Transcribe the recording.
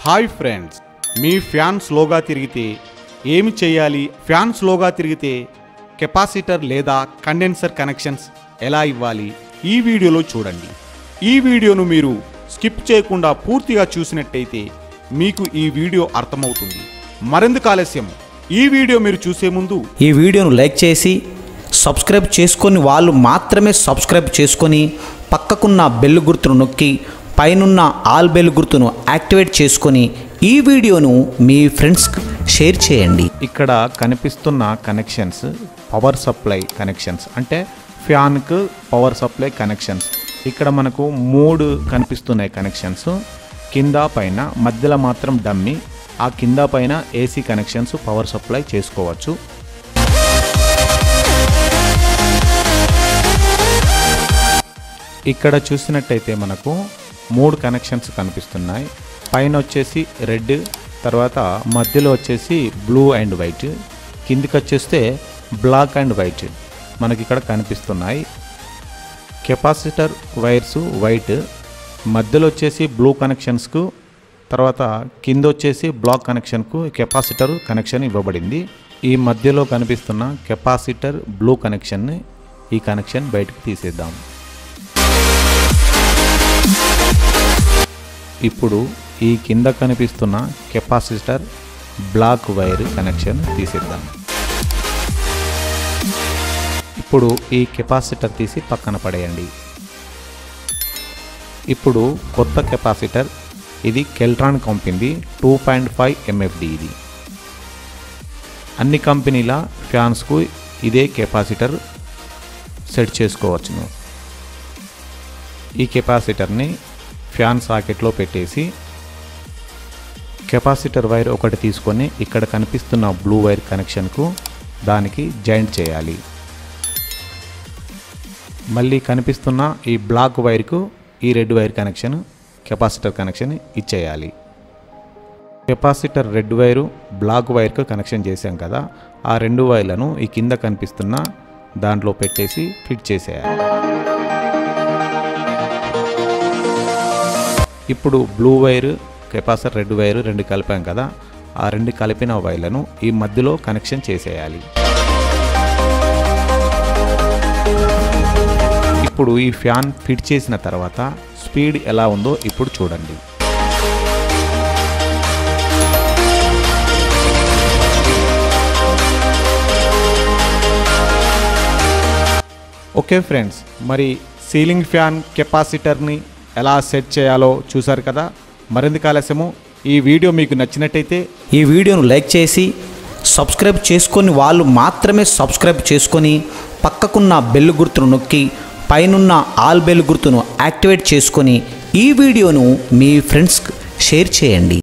hi friends మీ fan స్లోగా తిరిగితే ఏమి చేయాలి ఫ్యాన్ స్లోగా తిరిగితే కెపాసిటర్ లేదా కండెన్సర్ కనెక్షన్స్ ఎలా ఇవ్వాలి ఈ వీడియోలో చూడండి ఈ వీడియోను మీరు స్కిప్ చేయకుండా పూర్తిగా చూసినట్టయితే మీకు ఈ వీడియో అర్థమవుతుంది మరెందుకు ఆలస్యం ఈ వీడియో మీరు చూసే ముందు ఈ వీడియోను లైక్ చేసి సబ్స్క్రైబ్ చేసుకొని వాళ్ళు మాత్రమే సబ్స్క్రైబ్ చేసుకొని పక్కకున్న బెల్ గుర్తును నొక్కి పైనున్న ఆల్ బెల్ గుర్తును యాక్టివేట్ చేసుకొని ఈ వీడియోను మీ ఫ్రెండ్స్కి షేర్ చేయండి ఇక్కడ కనిపిస్తున్న కనెక్షన్స్ పవర్ సప్లై కనెక్షన్స్ అంటే ఫ్యాన్కు పవర్ సప్లై కనెక్షన్స్ ఇక్కడ మనకు మూడు కనిపిస్తున్నాయి కనెక్షన్స్ కింద పైన మధ్యలో మాత్రం డమ్మి ఆ కింద పైన ఏసీ కనెక్షన్స్ పవర్ సప్లై చేసుకోవచ్చు ఇక్కడ చూసినట్టయితే మనకు మూడు కనెక్షన్స్ కనిపిస్తున్నాయి పైన వచ్చేసి రెడ్ తర్వాత మధ్యలో వచ్చేసి బ్లూ అండ్ వైట్ కిందికి వచ్చేస్తే బ్లాక్ అండ్ వైట్ మనకి ఇక్కడ కనిపిస్తున్నాయి కెపాసిటర్ వైర్స్ వైట్ మధ్యలో వచ్చేసి బ్లూ కనెక్షన్స్కు తర్వాత కింద వచ్చేసి బ్లాక్ కనెక్షన్కు కెపాసిటర్ కనెక్షన్ ఇవ్వబడింది ఈ మధ్యలో కనిపిస్తున్న కెపాసిటర్ బ్లూ కనెక్షన్ని ఈ కనెక్షన్ బయటకు తీసేద్దాం ఇప్పుడు ఈ కింద కనిపిస్తున్న కెపాసిటర్ బ్లాక్ వైర్ కనెక్షన్ తీసేద్దాం ఇప్పుడు ఈ కెపాసిటర్ తీసి పక్కన పడేయండి ఇప్పుడు కొత్త కెపాసిటర్ ఇది Keltron company two point five MFD ఇది అన్ని కంపెనీల ఫ్యాన్స్కు ఇదే కెపాసిటర్ సెట్ చేసుకోవచ్చును ఈ కెపాసిటర్ని ఫ్యాన్ సాకెట్లో పెట్టేసి కెపాసిటర్ వైర్ ఒకటి తీసుకొని ఇక్కడ కనిపిస్తున్న బ్లూ వైర్ కనెక్షన్కు దానికి జాయింట్ చేయాలి మళ్ళీ కనిపిస్తున్న ఈ బ్లాక్ వైర్కు ఈ red wire connection capacitor connection ఇచ్చేయాలి కెపాసిటర్ రెడ్ వైరు బ్లాక్ వైర్కు కనెక్షన్ చేసాం కదా ఆ రెండు వైర్లను ఈ కింద కనిపిస్తున్న దాంట్లో పెట్టేసి ఫిట్ చేసేయాలి ఇప్పుడు blue wire capacitor red wire రెండు కలిపాం కదా ఆ రెండు కలిపిన వైర్లను ఈ మధ్యలో కనెక్షన్ చేసేయాలి ఇప్పుడు ఈ ఫ్యాన్ ఫిట్ చేసిన తర్వాత స్పీడ్ ఎలా ఉందో ఇప్పుడు చూడండి ఓకే ఫ్రెండ్స్ మరి సీలింగ్ ఫ్యాన్ కెపాసిటర్ని ఎలా సెట్ చేయాలో చూసారు కదా మరెందుకు ఆలస్యము ఈ వీడియో మీకు నచ్చినట్టయితే ఈ వీడియోను లైక్ చేసి సబ్స్క్రైబ్ చేసుకొని వాళ్ళు మాత్రమే సబ్స్క్రైబ్ చేసుకొని పక్కకున్న బెల్ గుర్తును నొక్కి పైనున్న ఆల్ బెల్ గుర్తును యాక్టివేట్ చేసుకొని ఈ వీడియోను మీ ఫ్రెండ్స్కి షేర్ చేయండి